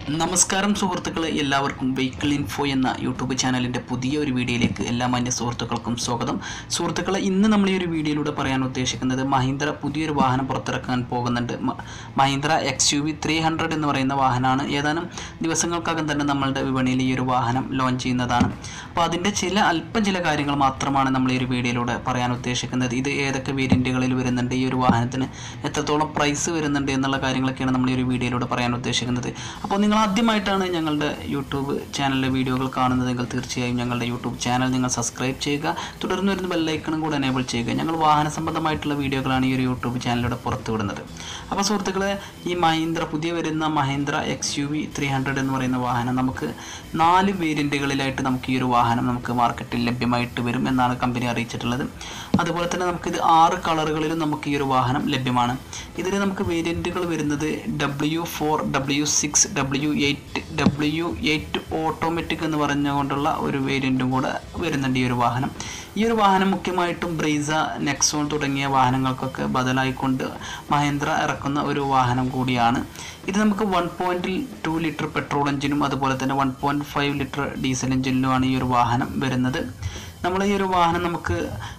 നമസ്കാരം സുഹൃത്തുക്കളെ എല്ലാവർക്കും വെഹിക്കിൾ ഇൻഫോ എന്ന യൂട്യൂബ് ചാനലിൻ്റെ പുതിയ ഒരു വീഡിയോയിലേക്ക് എല്ലാ മാന്യ സുഹൃത്തുക്കൾക്കും സ്വാഗതം സുഹൃത്തുക്കളെ ഇന്ന് നമ്മൾ ഈ ഒരു വീഡിയോയിലൂടെ പറയാൻ ഉദ്ദേശിക്കുന്നത് മഹീന്ദ്ര പുതിയൊരു വാഹനം പുറത്തിറക്കാൻ പോകുന്നുണ്ട് മ- Mahindra X U V three hundred എന്ന് പറയുന്ന വാഹനമാണ് ഏതാനും ദിവസങ്ങൾക്കകം തന്നെ നമ്മളുടെ വിപണിയിൽ ഈ ഒരു വാഹനം ലോഞ്ച് ചെയ്യുന്നതാണ് അപ്പോൾ അതിൻ്റെ ചില അല്പം ചില കാര്യങ്ങൾ മാത്രമാണ് നമ്മൾ ഈ ഒരു വീഡിയോയിലൂടെ പറയാൻ ഉദ്ദേശിക്കുന്നത് ഇത് ഏതൊക്കെ വേരിയൻറ്റുകളിൽ വരുന്നുണ്ട് ഈ ഒരു വാഹനത്തിന് എത്രത്തോളം പ്രൈസ് വരുന്നുണ്ട് എന്നുള്ള കാര്യങ്ങളൊക്കെയാണ് നമ്മൾ ഈ ഒരു വീഡിയോയിലൂടെ പറയാൻ ഉദ്ദേശിക്കുന്നത് അപ്പോൾ നിങ്ങൾ ആദ്യമായിട്ടാണ് ഞങ്ങളുടെ യൂട്യൂബ് ചാനലിലെ വീഡിയോകൾ കാണുന്നതെങ്കിൽ തീർച്ചയായും ഞങ്ങളുടെ യൂട്യൂബ് ചാനൽ നിങ്ങൾ സബ്സ്ക്രൈബ് ചെയ്യുക തുടർന്ന് വരുന്ന ബെല്ലൈക്കണും കൂടെ എനേബിൾ ചെയ്യുക ഞങ്ങൾ വാഹന സംബന്ധമായിട്ടുള്ള വീഡിയോകളാണ് ഈ ഒരു യൂട്യൂബ് ചാനലിലൂടെ പുറത്തുവിടുന്നത് അപ്പോൾ സുഹൃത്തുക്കളെ ഈ മഹീന്ദ്ര പുതിയ വരുന്ന Mahindra X U V three hundred എന്ന് പറയുന്ന വാഹനം നമുക്ക് നാല് വേരിയൻറ്റുകളിലായിട്ട് നമുക്ക് ഈ ഒരു വാഹനം നമുക്ക് മാർക്കറ്റിൽ ലഭ്യമായിട്ട് വരും എന്നാണ് കമ്പനി അറിയിച്ചിട്ടുള്ളത് അതുപോലെ തന്നെ നമുക്കിത് ആറ് കളറുകളിലും നമുക്ക് ഈ ഒരു വാഹനം ലഭ്യമാണ് ഇതിൽ നമുക്ക് വേരിയൻറ്റുകൾ വരുന്നത് W four W six W eight W eight automatic എന്ന് പറഞ്ഞുകൊണ്ടുള്ള ഒരു വേരിയൻറ്റും കൂടെ വരുന്നുണ്ട് ഈ ഒരു വാഹനം ഈ ഒരു വാഹനം മുഖ്യമായിട്ടും ബ്രീസ നെക്സോൺ തുടങ്ങിയ വാഹനങ്ങൾക്കൊക്കെ ബദലായിക്കൊണ്ട് മഹേന്ദ്ര ഇറക്കുന്ന ഒരു വാഹനം കൂടിയാണ് ഇത് നമുക്ക് one point two litre petrol എഞ്ചിനും അതുപോലെ തന്നെ one point five litre diesel എഞ്ചിനിലുമാണ് ഈ ഒരു വാഹനം വരുന്നത് നമ്മൾ ഈ ഒരു വാഹനം നമുക്ക്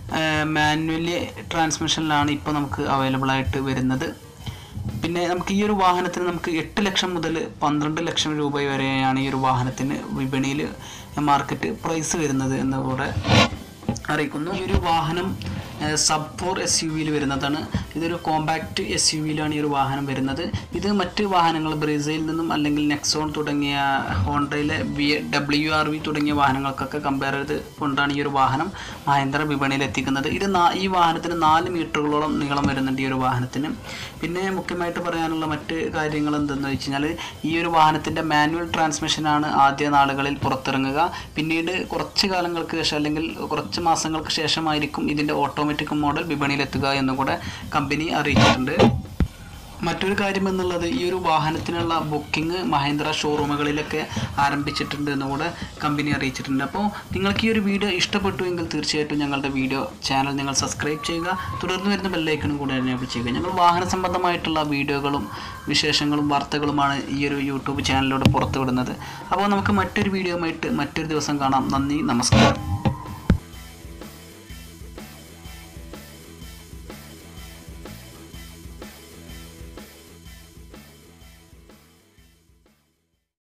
മാനുവലി ട്രാൻസ്മിഷനിലാണ് ഇപ്പോൾ നമുക്ക് അവൈലബിൾ ആയിട്ട് വരുന്നത് പിന്നെ നമുക്ക് ഈ ഒരു വാഹനത്തിന് നമുക്ക് എട്ട് ലക്ഷം മുതൽ പന്ത്രണ്ട് ലക്ഷം രൂപ വരെയാണ് ഈ ഒരു വാഹനത്തിന് വിപണിയിൽ മാർക്കറ്റ് പ്രൈസ് വരുന്നത് എന്ന് കൂടെ അറിയിക്കുന്നു ഈ ഒരു വാഹനം സബ് ഫോർ എസ് യു വിയിൽ വരുന്നതാണ് ഇതൊരു കോമ്പാക്റ്റ് എസ് യു വിയിലാണ് ഈ ഒരു വാഹനം വരുന്നത് ഇത് മറ്റ് വാഹനങ്ങൾ ബ്രസീലിൽ നിന്നും അല്ലെങ്കിൽ നെക്സോൺ തുടങ്ങിയ ഹോണ്ടയിലെ ബി ഡബ്ല്യു ആർ വി തുടങ്ങിയ വാഹനങ്ങൾക്കൊക്കെ കമ്പയർ ചെയ്ത് കൊണ്ടാണ് ഈ ഒരു വാഹനം മഹേന്ദ്ര വിപണിയിൽ എത്തിക്കുന്നത് ഇത് നാ- ഈ വാഹനത്തിന് നാല് മീറ്ററുകളോളം നീളം വരുന്നുണ്ട് ഈ ഒരു വാഹനത്തിന് പിന്നെ മുഖ്യമായിട്ട് പറയാനുള്ള മറ്റ് കാര്യങ്ങൾ എന്തെന്ന് വെച്ച് കഴിഞ്ഞാൽ ഈ ഒരു വാഹനത്തിൻ്റെ മാനുവൽ ട്രാൻസ്മിഷനാണ് ആദ്യ നാളുകളിൽ പുറത്തിറങ്ങുക പിന്നീട് കുറച്ച് കാലങ്ങൾക്ക് ശേഷം അല്ലെങ്കിൽ കുറച്ച് മാസങ്ങൾക്ക് ശേഷമായിരിക്കും ഇതിൻ്റെ ഓട്ടോമാറ്റിക് മോഡൽ വിപണിയിൽ എത്തുക എന്നും കൂടെ കമ്പനി അറിയിച്ചിട്ടുണ്ട് മറ്റൊരു കാര്യം എന്നുള്ളത് ഈ ഒരു വാഹനത്തിനുള്ള ബുക്കിംഗ് മഹേന്ദ്ര ഷോറൂമുകളിലൊക്കെ ആരംഭിച്ചിട്ടുണ്ട് എന്ന് കൂടെ കമ്പനി അറിയിച്ചിട്ടുണ്ട് അപ്പോൾ നിങ്ങൾക്ക് ഈ ഒരു വീഡിയോ ഇഷ്ടപ്പെട്ടു എങ്കിൽ തീർച്ചയായിട്ടും ഞങ്ങളുടെ വീഡിയോ ചാനൽ നിങ്ങൾ സബ്സ്ക്രൈബ് ചെയ്യുക തുടർന്ന് വരുന്ന ബെല്ലൈക്കണും കൂടെ എനേബിൾ ചെയ്യുക ഞങ്ങൾ വാഹന സംബന്ധമായിട്ടുള്ള വീഡിയോകളും വിശേഷങ്ങളും വാർത്തകളുമാണ് ഈ ഒരു യൂട്യൂബ് ചാനലിലൂടെ പുറത്തുവിടുന്നത് അപ്പോൾ നമുക്ക് മറ്റൊരു വീഡിയോയുമായിട്ട് മറ്റൊരു ദിവസം കാണാം നന്ദി നമസ്കാരം